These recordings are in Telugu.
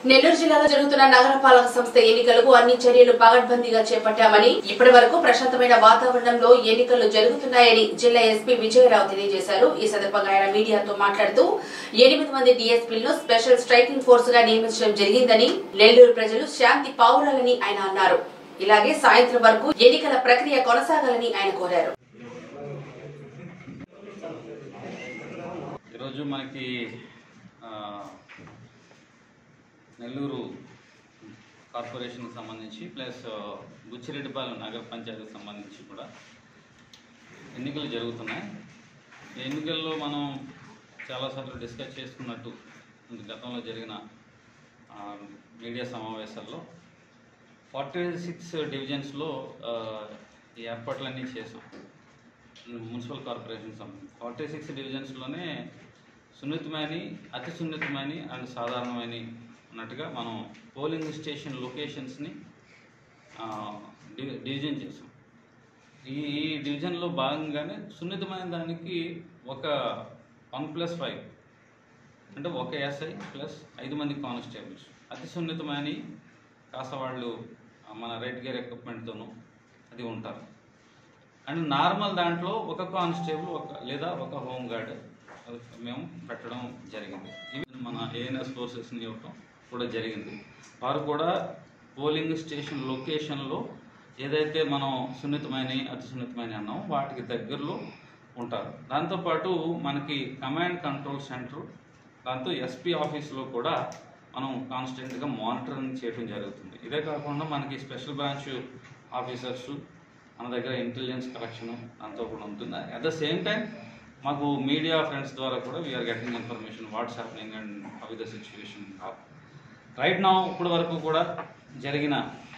నెల్లూరు జిల్లాలో జరుగుతున్న నగరపాలక సంస్థ ఎన్నికలకు అన్ని చర్యలు పగడ్బందీగా చేపట్టామని ఇప్పటి వరకు ప్రశాంతమైన వాతావరణంలో ఎన్నికలు జరుగుతున్నాయని జిల్లా ఎస్పీ విజయరావు తెలియజేశారు ఈ సందర్భంగా ఆయన మీడియాతో మాట్లాడుతూ ఎనిమిది మంది డీఎస్పీలను స్పెషల్ స్ట్రైకింగ్ ఫోర్స్ గా నియమించడం జరిగిందని నెల్లూరు ప్రజలు శాంతి పావురాలని ఆయన అన్నారు ఇలాగే సాయంత్రం వరకు ఎన్నికల ప్రక్రియ కొనసాగాలని ఆయన కోరారు ఈరోజు మనకి ఆ, నెల్లూరు కార్పొరేషన్కి సంబంధించి ప్లస్ బుచ్చిరెడ్డిపాలెం నగర పంచాయతీకి సంబంధించి కూడా ఎన్నికలు జరుగుతున్నాయి ఈ ఎన్నికల్లో మనం చాలాసార్లు డిస్కస్ చేసుకున్నట్టు గతంలో జరిగిన ఆ, మీడియా సమావేశాల్లో ఫార్టీ సిక్స్ డివిజన్స్లో ఆ, ఈ ఏర్పాట్లన్నీ చేసాం మున్సిపల్ కార్పొరేషన్ సంబంధించి ఫార్టీ సిక్స్ డివిజన్స్లోనే సున్నితమైన అతి సున్నితమైన అండ్ సాధారణమైన అన్నట్టుగా మనం పోలింగ్ స్టేషన్ లొకేషన్స్ని ఆ, డి- డివిజన్ చేసాం ఈ ఈ డివిజన్లో భాగంగానే సున్నితమైన దానికి ఒక వన్ ప్లస్ ఫైవ్ అంటే ఒక ఎస్ఐ ప్లస్ ఐదు మంది కానిస్టేబుల్స్ అతి సున్నితమైన కాస్త వాళ్ళు ఆ, మన రెడ్ గేర్ ఎక్విప్మెంట్తోనూ అది ఉంటారు అండ్ నార్మల్ దాంట్లో ఒక కానిస్టేబుల్ ఒక లేదా ఒక హోమ్ గార్డ్ అది మేము పెట్టడం జరిగింది ఇవి మన ఏఎన్ఎస్ ఫోర్సెస్ని ఇవ్వటం కూడా జరిగింది వారు కూడా పోలింగ్ స్టేషన్ లొకేషన్లో ఏదైతే మనం సున్నితమైన అతి సున్నితమైన అన్నామో వాటికి దగ్గరలో ఉంటారు దాంతోపాటు మనకి కమాండ్ కంట్రోల్ సెంటర్ దాంతో ఎస్పీ ఆఫీస్లో కూడా మనం కాన్స్టెంట్గా మానిటరింగ్ చేయడం జరుగుతుంది ఇదే కాకుండా మనకి స్పెషల్ బ్రాంచ్ ఆఫీసర్స్ మన దగ్గర ఇంటెలిజెన్స్ కలెక్షన్ అంతా కూడా ఉంటుంది అట్ ద సేమ్ టైం మాకు మీడియా ఫ్రెండ్స్ ద్వారా కూడా we're getting information what's happening and how the situation right now ఇప్పటి వరకు కూడా జరిగిన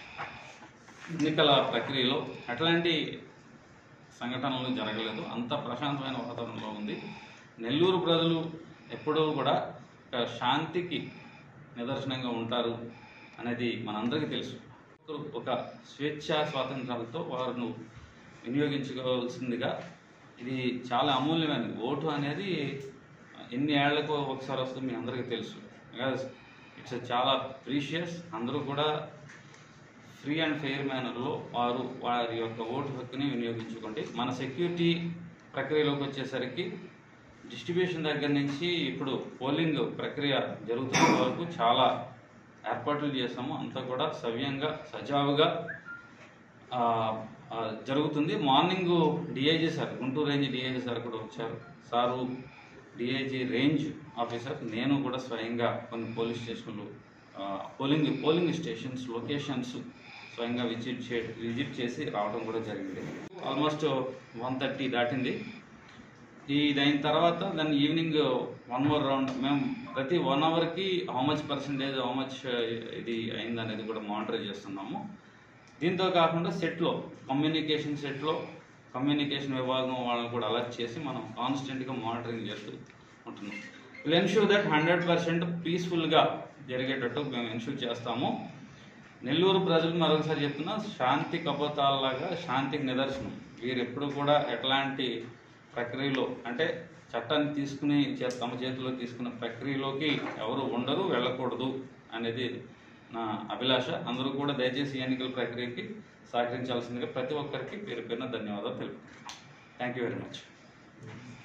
ఎన్నికల ప్రక్రియలో ఎట్లాంటి సంఘటనలు జరగలేదు అంత ప్రశాంతమైన వాతావరణంలో ఉంది నెల్లూరు ప్రజలు ఎప్పుడూ కూడా ఒక శాంతికి నిదర్శనంగా ఉంటారు అనేది మనందరికీ తెలుసు ఒక స్వేచ్ఛ స్వాతంత్రాలతో వారిని వినియోగించుకోవాల్సిందిగా ఇది చాలా అమూల్యమైనది ఓటు అనేది ఎన్ని ఏళ్లకు ఒకసారి వస్తుంది మీ అందరికీ తెలుసు బికాస్ ఇట్స్ చాలా ప్రీషియస్ అందరూ కూడా ఫ్రీ అండ్ ఫెయిర్ మేనర్లో వారు వారి యొక్క ఓటు హక్కుని వినియోగించుకోండి మన సెక్యూరిటీ ప్రక్రియలోకి వచ్చేసరికి డిస్ట్రిబ్యూషన్ దగ్గర నుంచి ఇప్పుడు పోలింగ్ ప్రక్రియ జరుగుతున్న వరకు చాలా ఏర్పాట్లు చేసాము అంతా కూడా సవ్యంగా సజావుగా ఆ, ఆ, జరుగుతుంది morning DIG sir Guntur range DIG sir కూడా వచ్చారు సారు డిఐజీ రేంజ్ ఆఫీసర్ నేను కూడా స్వయంగా కొన్ని పోలీస్ స్టేషన్లు ఆ, పోలింగ్ పోలింగ్ స్టేషన్స్ లొకేషన్స్ స్వయంగా విజిట్ చే విజిట్ చేసి రావడం కూడా జరిగింది ఆల్మోస్ట్ వన్ థర్టీ దాటింది ఈ అయిన తర్వాత దాన్ని ఈవినింగ్ వన్ మోర్ రౌండ్ మేము ప్రతి వన్ అవర్కి how much percentage how much ఇది అయింది అనేది కూడా మానిటర్ చేస్తున్నాము దీంతో కాకుండా సెట్లో కమ్యూనికేషన్ సెట్లో కమ్యూనికేషన్ విభాగం వాళ్ళని కూడా అలర్ట్ చేసి మనం కాన్స్టెంట్గా మానిటరింగ్ చేస్తూ ఉంటున్నాం will ensure that hundred percent పీస్ఫుల్గా జరిగేటట్టు మేము ఎన్ష్యూర్ చేస్తాము నెల్లూరు ప్రజలు మరొకసారి చెప్తున్నా శాంతి కపోతాలలాగా శాంతికి నిదర్శనం వీరు ఎప్పుడు కూడా ఎట్లాంటి ప్రక్రియలో అంటే చట్టాన్ని తీసుకుని చే- తమ చేతిలో తీసుకున్న ప్రక్రియలోకి ఎవరు ఉండరు వెళ్ళకూడదు అనేది నా అభిలాష అందరూ కూడా దయచేసి ఈ ఎన్నికల ప్రక్రియకి సహకరించాల్సిందిగా ప్రతి ఒక్కరికి పేరు పేరున ధన్యవాదాలు తెలుపుతున్నాను థ్యాంక్ యూ వెరీ మచ్